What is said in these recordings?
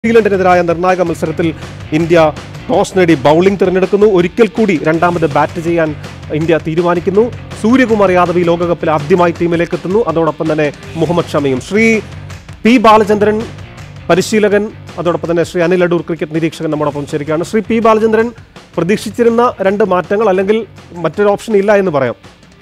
ന്യൂസിലൻഡിനെതിരായ നിർണായക മത്സരത്തിൽ India toss നേടി ബൗളിംഗ് തിരഞ്ഞെടുക്കുന്നു ഒരിക്കൽ കൂടി രണ്ടാമത് ബാറ്റ് ചെയ്യാൻ ഇന്ത്യ തീരുമാനിക്കുന്നു സൂര്യകുമാർ യാദവ് ഈ ലോകകപ്പിൽ ആദ്യമായി ടീമിലേക്ക് എത്തുന്നു അതോടൊപ്പം തന്നെ മുഹമ്മദ് ഷമിയും ശ്രീ പി ബാലചന്ദ്രൻ പരിശീലകൻ അതോടൊപ്പം തന്നെ ശ്രീ അനിൽ അടൂർ ക്രിക്കറ്റ് നിരീക്ഷകൻ നമ്മോടൊപ്പം ചേരുകയാണ് ശ്രീ പി ബാലചന്ദ്രൻ പ്രതീക്ഷിച്ചിരുന്ന രണ്ട് മാറ്റങ്ങൾ അല്ലെങ്കിൽ മറ്റൊരു ഓപ്ഷൻ ഇല്ല എന്ന് പറയാം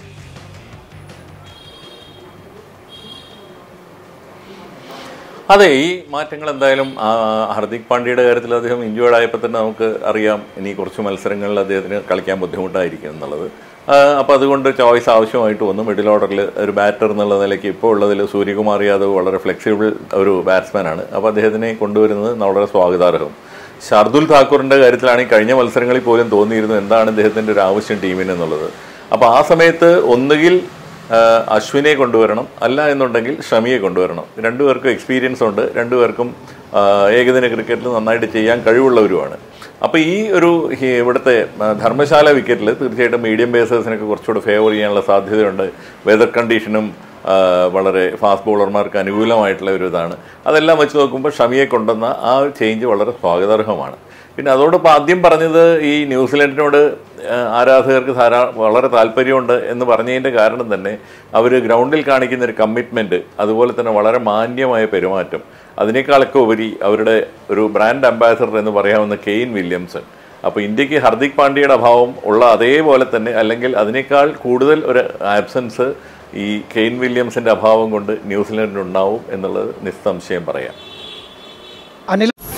അതെ ഈ മാറ്റങ്ങൾ എന്തായാലും ആ, ഹർദിക് പാണ്ഡ്യയുടെ കാര്യത്തിൽ അദ്ദേഹം ഇഞ്ചുവേർഡ് ആയപ്പോൾ തന്നെ നമുക്ക് അറിയാം ഇനി കുറച്ച് മത്സരങ്ങളിൽ അദ്ദേഹത്തിന് കളിക്കാൻ ബുദ്ധിമുട്ടായിരിക്കും എന്നുള്ളത് അപ്പോൾ അതുകൊണ്ട് ചോയ്സ് ആവശ്യമായിട്ട് വന്നു മിഡിൽ ഓർഡറിൽ ഒരു ബാറ്റർ എന്നുള്ള നിലയ്ക്ക് ഇപ്പോൾ ഉള്ളതിൽ സൂര്യകുമാർ യാദവ് വളരെ ഫ്ലെക്സിബിൾ ഒരു ബാറ്റ്സ്മാനാണ് അപ്പോൾ അദ്ദേഹത്തിനെ കൊണ്ടുവരുന്നത് വളരെ സ്വാഗതാർഹം ഷർദുൽ താക്കൂറിൻ്റെ കാര്യത്തിലാണ് ഈ കഴിഞ്ഞ മത്സരങ്ങളിൽ പോലും തോന്നിയിരുന്നു എന്താണ് ഇദ്ദേഹത്തിൻ്റെ ഒരു ആവശ്യം ടീമിന് എന്നുള്ളത് അപ്പോൾ ആ സമയത്ത് ഒന്നുകിൽ ആഹ് അശ്വിനെ കൊണ്ടുവരണം അല്ല എന്നുണ്ടെങ്കിൽ ഷമിയെ കൊണ്ടുവരണം രണ്ടുപേർക്കും എക്സ്പീരിയൻസ് ഉണ്ട് രണ്ടുപേർക്കും ആഹ് ഏകദിന ക്രിക്കറ്റിൽ നന്നായിട്ട് ചെയ്യാൻ കഴിവുള്ളവരുമാണ് അപ്പോൾ ഈ ഒരു ഹി- ഇവിടുത്തെ ആഹ് ധർമ്മശാല വിക്കറ്റിൽ തീർച്ചയായിട്ടും മീഡിയം ബേസേഴ്സിനൊക്കെ കുറച്ചുകൂടി ഫേവർ ചെയ്യാനുള്ള സാധ്യതയുണ്ട് വെതർ കണ്ടീഷനും ആഹ് വളരെ ഫാസ്റ്റ് ബോളർമാർക്ക് അനുകൂലമായിട്ടുള്ള ഒരു ഇതാണ് അതെല്ലാം വെച്ച് നോക്കുമ്പോൾ ഷമിയെ കൊണ്ടുവന്ന ആ ഒരു ചേഞ്ച് വളരെ സ്വാഗതാർഹമാണ് പിന്നെ അതോടൊപ്പം ആദ്യം പറഞ്ഞത് ഈ ന്യൂസിലൻഡിനോട് ആ, ആരാധകർക്ക് ധാരാ വളരെ താല്പര്യമുണ്ട് എന്ന് പറഞ്ഞതിൻ്റെ കാരണം തന്നെ അവർ ഗ്രൗണ്ടിൽ കാണിക്കുന്ന ഒരു കമ്മിറ്റ്മെൻറ്റ് അതുപോലെ തന്നെ വളരെ മാന്യമായ പെരുമാറ്റം അതിനേക്കാളൊക്കെ ഉപരി അവരുടെ ഒരു ബ്രാൻഡ് അംബാസഡർ എന്ന് പറയാവുന്ന കെയിൻ വില്യംസൺ അപ്പോൾ ഇന്ത്യക്ക് ഹർദിക് പാണ്ഡ്യയുടെ അഭാവം ഉള്ള അതേപോലെ തന്നെ അല്ലെങ്കിൽ അതിനേക്കാൾ കൂടുതൽ ഒരു ആബ്സൻസ് ഈ കെയിൻ വില്യംസിൻ്റെ അഭാവം കൊണ്ട് ന്യൂസിലൻഡിനുണ്ടാവും എന്നുള്ളത് നിസ്സംശയം പറയാം അനിൽ